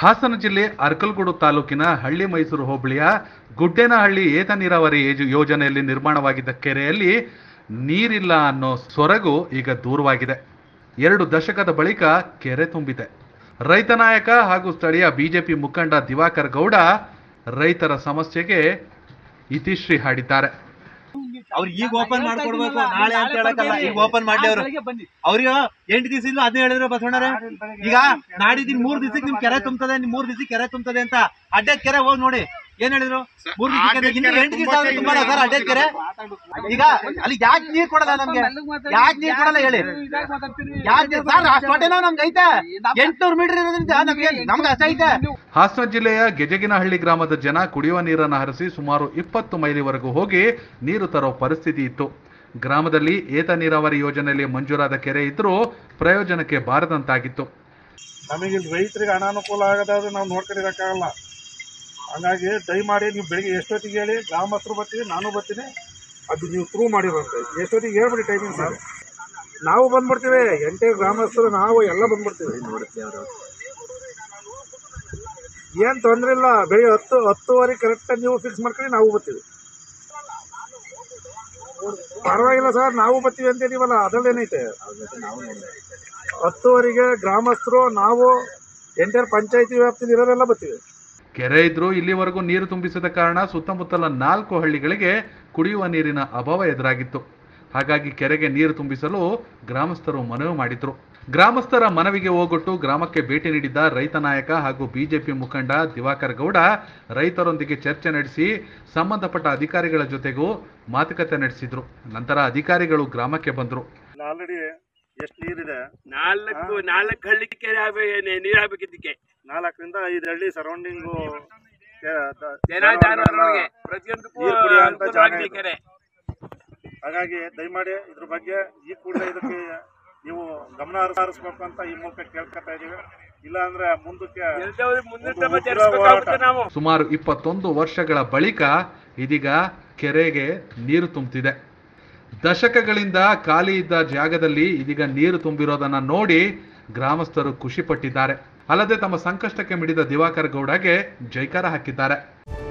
ಹಾಸನ ಜಿಲ್ಲೆ ಅರ್ಕಲ್ಗೂಡು ತಾಲೂಕಿನ ಹಳ್ಳಿ ಮೈಸೂರು ಹೋಬಳಿಯ ಗುಡ್ಡೇನಹಳ್ಳಿ ಏತ ನೀರಾವರಿ ಯೋಜ- ಯೋಜನೆಯಲ್ಲಿ ನಿರ್ಮಾಣವಾಗಿದ್ದ ಕೆರೆಯಲ್ಲಿ ನೀರಿಲ್ಲ ಅನ್ನೋ ಸೊರಗು ಈಗ ದೂರವಾಗಿದೆ ಎರಡು ದಶಕದ ಬಳಿಕ ಕೆರೆ ತುಂಬಿದೆ ರೈತ ನಾಯಕ ಹಾಗೂ ಸ್ಥಳೀಯ ಬಿಜೆಪಿ ಮುಖಂಡ ದಿವಾಕರ್ ಗೌಡ ರೈತರ ಸಮಸ್ಯೆಗೆ ಇತಿಶ್ರೀ ಹಾಡಿದ್ದಾರೆ ಅವ್ರು ಈಗ ಓಪನ್ ಮಾಡ್ಕೊಡ್ಬೇಕು ನಾಳೆ ಅಂತ ಹೇಳಕ್ಕಲ್ಲ ಈಗ ಓಪನ್ ಮಾಡ್ಲಿ ಅವ್ರು ಅವ್ರಿಗೆ ಎಂಟು ದಿವಸ ಇಲ್ಲ ಅದೇ ಹೇಳಿದ್ರು ಬಸವಣ್ಣರೇ ಈಗ ನಾಡಿದ್ದು ಮೂರ್ ದಿವಸಕ್ಕೆ ನಿಮ್ ಕೆರೆ ತುಂಬತದೆ ನಿಮ್ ಮೂರ್ ದಿವಸಕ್ಕೆ ಕೆರೆ ತುಂಬತದೆ ಅಂತ ಅಡ್ಡದ ಕೆರೆ ಹೋಗಿ ನೋಡಿ ಏನ್ ಹೇಳಿದ್ರು ಮೂರ್ ದಿವಸಕ್ಕೆ ಇನ್ನು ಎಂಟು ದಿವಸ ಆದ್ರೆ ತುಂಬಲ್ಲ ಸರ್ ಅಡ್ಡದ ಕೆರೆ ಈಗ ಅಲ್ಲಿ ಯಾಕೆ ನೀರ್ ಕೊಡಲ್ಲ ನಮ್ಗೆ ಯಾಕೆ ನೀರ್ ಕೊಡಲ್ಲ ಹೇಳಿ ಯಾಕೆ ಸರ್ ಅಷ್ಟು ಹೊಟ್ಟೆನೋ ನಮ್ಗೆ ಐತೆ ಎಂಟ್ನೂರು ಮೀಟರ್ ಇರೋದ್ರಿಂದ ನಮ್ಗೆ ನಮ್ಗೆ ಅಷ್ಟ ಐತೆ ಹಾಸನ ಜಿಲ್ಲೆಯ ಗೆಜಗಿನಹಳ್ಳಿ ಗ್ರಾಮದ ಜನ ಕುಡಿಯುವ ನೀರನ್ನು ಹರಿಸಿ ಸುಮಾರು ಇಪ್ಪತ್ತು ಮೈಲಿವರೆಗೂ ಹೋಗಿ ನೀರು ತರೋ ಪರಿಸ್ಥಿತಿ ಇತ್ತು ಗ್ರಾಮದಲ್ಲಿ ಏತ ನೀರಾವರಿ ಯೋಜನೆಯಲ್ಲಿ ಮಂಜೂರಾದ ಕೆರೆ ಇದ್ರೂ ಪ್ರಯೋಜನಕ್ಕೆ ಬಾರದಂತಾಗಿತ್ತು ನಮಗೆ ಇಲ್ಲಿ ರೈತರಿಗೆ ಅನಾನುಕೂಲ ಆಗದಾದ್ರೆ ನಾವು ನೋಡ್ಕೊಂಡಿರೋಕ್ಕಾಗಲ್ಲ ಹಾಗಾಗಿ ದಯಮಾಡಿ ನೀವು ಬೆಳಿಗ್ಗೆ ಎಷ್ಟೊತ್ತಿಗೆ ಹೇಳಿ ಗ್ರಾಮಸ್ಥರು ಬರ್ತೀವಿ ನಾನು ಬರ್ತೀನಿ ಅದು ನೀವು ಪ್ರೂವ್ ಮಾಡಿರೋಂತೆ ಎಷ್ಟೊತ್ತಿಗೆ ಹೇಳ್ಬಿಡಿ ಟೈಮಿಂಗ್ ಸರ್ ನಾವು ಬಂದ್ಬಿಡ್ತೀವಿ ಎಂಟೇ ಗ್ರಾಮಸ್ಥರು ನಾವು ಎಲ್ಲ ಬಂದ್ಬಿಡ್ತೀವಿ ಏನು ತೊಂದರೆ ಇಲ್ಲ ಬೆಳಿಗ್ಗೆ ಹತ್ತು ಹತ್ತುವರೆ ಕರೆಕ್ಟಾಗಿ ನೀವು ಫಿಕ್ಸ್ ಮಾಡ್ಕೊಂಡು ನಾವು ಬರ್ತೀವಿ ಪರವಾಗಿಲ್ಲ ಸರ್ ನಾವು ಬರ್ತೀವಿ ಅಂತ ಹೇಳಿವಲ್ಲ ಅದರಲ್ಲೇನೈತೆ ಹತ್ತುವರೆಗೆ ಗ್ರಾಮಸ್ಥರು ನಾವು ಎಂಟರ್ ಪಂಚಾಯತಿ ವ್ಯಾಪ್ತಿಯಲ್ಲಿ ಇರೋರೆಲ್ಲ ಬರ್ತೀವಿ ಕೆರೆ ಇದ್ರೂ ಇಲ್ಲಿವರೆಗೂ ನೀರು ತುಂಬಿಸದ ಕಾರಣ ಸುತ್ತಮುತ್ತಲ ನಾಲ್ಕು ಹಳ್ಳಿಗಳಿಗೆ ಕುಡಿಯುವ ನೀರಿನ ಅಭಾವ ಎದುರಾಗಿತ್ತು ಹಾಗಾಗಿ ಕೆರೆಗೆ ನೀರು ತುಂಬಿಸಲು ಗ್ರಾಮಸ್ಥರು ಮನವಿ ಮಾಡಿದ್ರು ಗ್ರಾಮಸ್ಥರ ಮನವಿಗೆ ಹೋಗೊಟ್ಟು ಗ್ರಾಮಕ್ಕೆ ಭೇಟಿ ನೀಡಿದ್ದ ರೈತ ನಾಯಕ ಹಾಗೂ ಬಿಜೆಪಿ ಮುಖಂಡ ದಿವಾಕರ್ ಗೌಡ ರೈತರೊಂದಿಗೆ ಚರ್ಚೆ ನಡೆಸಿ ಸಂಬಂಧಪಟ್ಟ ಅಧಿಕಾರಿಗಳ ಜೊತೆಗೂ ಮಾತುಕತೆ ನಡೆಸಿದ್ರು ನಂತರ ಅಧಿಕಾರಿಗಳು ಗ್ರಾಮಕ್ಕೆ ಬಂದರು ಆಲ್ರೆಡಿ ಎಷ್ಟು ನೀರಿದೆ ನಾಲ್ಕು ನಾಲ್ಕು ಹಳ್ಳಿ ಕೆರೆ ಆಗ್ಬೇಕು ನೀರ್ ಹಾಕ್ಬೇಕಿದ್ದಕ್ಕೆ ನಾಲ್ಕರಿಂದ ಐದು ಹಳ್ಳಿ ಸರೌಂಡಿಂಗು ಜನ ಜಾನುವಾರುಗಳಿಗೆ ಪ್ರತಿಯೊಂದಕ್ಕೂ ನೀರ್ ಕುಡಿಯುವಂತ ಅನುಕೂಲ ಜಾಗ ಆಗಿದೆ ಇದು. ಕೆರೆ ಹಾಗಾಗಿ ದಯಮಾಡಿ ಇದ್ರ ಬಗ್ಗೆ ಈ ಕೂಡಲೇ ಇದಕ್ಕೆ ನೀವು ಗಮನ ಹರಿಸ್ಬೇಕು ಅಂತ ಈ ಮೂಲಕ ಕೇಳ್ಕೊತಾ ಇದೀವಿ ಇಲ್ಲ ಅಂದ್ರೆ ಮುಂದಕ್ಕೆ ಎಲ್ದವ್ರು ಮುಂದಿನ ಒಂದು ತಮ್ಮ ಉಗ್ರ ತೀರಿಸ್ಬೇಕಾಗುತ್ತೆ ಹೋರಾಟ. ನಾವು ಸುಮಾರು ಇಪ್ಪತ್ತೊಂದು ವರ್ಷಗಳ ಬಳಿಕ ಇದೀಗ ಕೆರೆಗೆ ನೀರು ತುಂಬುತ್ತಿದೆ ದಶಕಗಳಿಂದ ಖಾಲಿ ಇದ್ದ ಜಾಗದಲ್ಲಿ ಇದೀಗ ನೀರು ತುಂಬಿರೋದನ್ನ ನೋಡಿ ಗ್ರಾಮಸ್ಥರು ಖುಷಿಪಟ್ಟಿದ್ದಾರೆ ಅಲ್ಲದೆ ತಮ್ಮ ಸಂಕಷ್ಟಕ್ಕೆ ಮಿಡಿದ ದಿವಾಕರ್ ಗೌಡಗೆ ಜೈಕಾರ ಹಾಕಿದ್ದಾರೆ